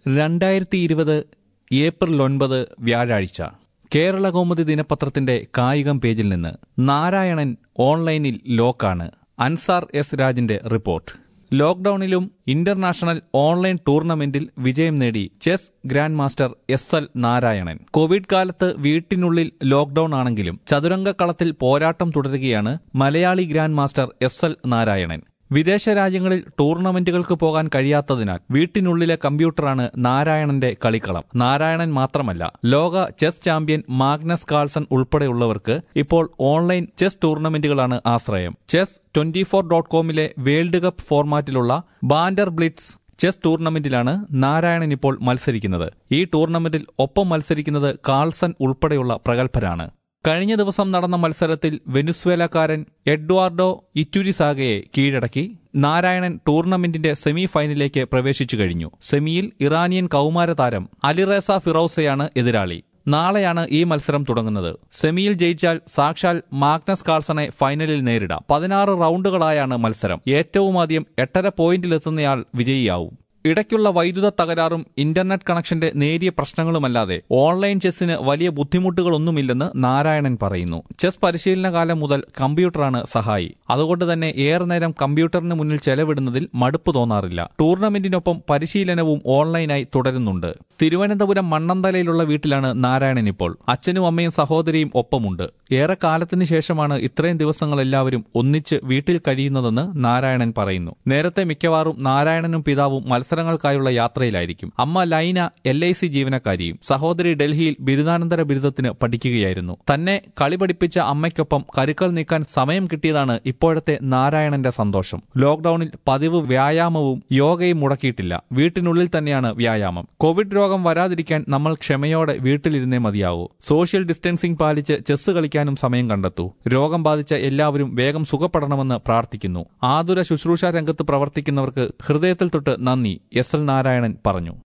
രണ്ടായിരത്തി ഇരുപത് ഏപ്രിൽ ഒൻപത് വ്യാഴാഴ്ച കേരള കൗമുദി ദിനപത്രത്തിന്റെ കായികം പേജിൽ നിന്ന് നാരായണൻ ഓൺലൈനിൽ ലോക്കാണ് അൻസാർ എസ് രാജിന്റെ റിപ്പോർട്ട് ലോക്ഡൌണിലും ഇന്റർനാഷണൽ ഓൺലൈൻ ടൂർണമെന്റിൽ വിജയം നേടി chess grandmaster S L Narayanan Covid കാലത്ത് വീട്ടിനുള്ളിൽ ലോക്ഡൌൺ ആണെങ്കിലും ചതുരംഗക്കളത്തിൽ പോരാട്ടം തുടരുകയാണ് Malayali grandmaster S L Narayanan വിദേശ രാജ്യങ്ങളിൽ ടൂർണമെന്റുകൾക്ക് പോകാൻ കഴിയാത്തതിനാൽ വീട്ടിനുള്ളിലെ കമ്പ്യൂട്ടറാണ് നാരായണന്റെ കളിക്കളം നാരായണൻ മാത്രമല്ല ലോക ചെസ് ചാമ്പ്യൻ മാഗ്നസ് കാൾസൺ ഉൾപ്പെടെയുള്ളവർക്ക് ഇപ്പോൾ ഓൺലൈൻ ചെസ് ടൂർണമെന്റുകളാണ് ആശ്രയം ചെസ് ട്വന്റി ഫോർ ഡോട്ട് കോമിലെ വേൾഡ് കപ്പ് ഫോർമാറ്റിലുള്ള ബാൻഡർ ബ്ലിറ്റ്സ് ചെസ് ടൂർണമെന്റിലാണ് നാരായണൻ ഇപ്പോൾ മത്സരിക്കുന്നത് ഈ ടൂർണമെന്റിൽ ഒപ്പം മത്സരിക്കുന്നത് കാൾസൺ ഉൾപ്പെടെയുള്ള പ്രഗത്ഭരാണ് കഴിഞ്ഞ ദിവസം നടന്ന മത്സരത്തിൽ വെനുസ്വേലക്കാരൻ എഡ്വാർഡോ ഇറ്റുരിസാഗയെ കീഴടക്കി നാരായണൻ ടൂർണമെന്റിന്റെ സെമി ഫൈനലിലേക്ക് പ്രവേശിച്ചു കഴിഞ്ഞു സെമിയിൽ ഇറാനിയൻ കൌമാര താരം അലിറേസ ഫിറോസയാണ് എതിരാളി നാളെയാണ് ഈ മത്സരം തുടങ്ങുന്നത് സെമിയിൽ ജയിച്ചാൽ സാക്ഷാൽ മാഗ്നസ് കാൾസണെ ഫൈനലിൽ നേരിടാം പതിനാറ് റൗണ്ടുകളായാണ് മത്സരം ഏറ്റവും ആദ്യം എട്ടര പോയിന്റിലെത്തുന്നയാൾ വിജയിയാവും ഇടയ്ക്കുള്ള വൈദ്യുത തകരാറും ഇന്റർനെറ്റ് കണക്ഷന്റെ നേരിയ പ്രശ്നങ്ങളുമല്ലാതെ ഓൺലൈൻ ചെസ്സിന് വലിയ ബുദ്ധിമുട്ടുകളൊന്നുമില്ലെന്ന് നാരായണൻ പറയുന്നു ചെസ് പരിശീലന കാലം മുതൽ കമ്പ്യൂട്ടറാണ് സഹായി അതുകൊണ്ട് തന്നെ ഏറെ നേരം കമ്പ്യൂട്ടറിന് മുന്നിൽ ചെലവിടുന്നതിൽ മടുപ്പ് തോന്നാറില്ല ടൂർണമെന്റിനൊപ്പം പരിശീലനവും ഓൺലൈനായി തുടരുന്നുണ്ട് തിരുവനന്തപുരം മണ്ണന്തലയിലുള്ള വീട്ടിലാണ് നാരായണൻ ഇപ്പോൾ അച്ഛനും അമ്മയും സഹോദരിയും ഒപ്പമുണ്ട് ഏറെ കാലത്തിന് ശേഷമാണ് ഇത്രയും ദിവസങ്ങൾ എല്ലാവരും ഒന്നിച്ച് വീട്ടിൽ കഴിയുന്നതെന്ന് നാരായണൻ പറയുന്നു നേരത്തെ മിക്കവാറും നാരായണനും പിതാവും മത്സരങ്ങൾക്കായുള്ള യാത്രയിലായിരിക്കും അമ്മ ലൈന എൽ ഐ സി ജീവനക്കാരിയും സഹോദരി ഡൽഹിയിൽ ബിരുദാനന്തര ബിരുദത്തിന് പഠിക്കുകയായിരുന്നു തന്നെ കളി പഠിപ്പിച്ച അമ്മയ്ക്കൊപ്പം കരുക്കൾ നീക്കാൻ സമയം കിട്ടിയതാണ് ഇപ്പോഴത്തെ നാരായണന്റെ സന്തോഷം ലോക്ഡൌണിൽ പതിവ് വ്യായാമവും യോഗയും മുടക്കിയിട്ടില്ല വീട്ടിനുള്ളിൽ തന്നെയാണ് വ്യായാമം കോവിഡ് രോഗം വരാതിരിക്കാൻ നമ്മൾ ക്ഷമയോടെ വീട്ടിലിരുന്നേ മതിയാവൂ സോഷ്യൽ ഡിസ്റ്റൻസിംഗ് പാലിച്ച് ചെസ് കളിക്കാനും സമയം കണ്ടെത്തൂ രോഗം ബാധിച്ച എല്ലാവരും വേഗം സുഖപ്പെടണമെന്ന് പ്രാർത്ഥിക്കുന്നു ആതുര ശുശ്രൂഷ രംഗത്ത് പ്രവർത്തിക്കുന്നവർക്ക് ഹൃദയത്തിൽ തൊട്ട് നന്ദി എസ് എൽ നാരായണൻ പറഞ്ഞു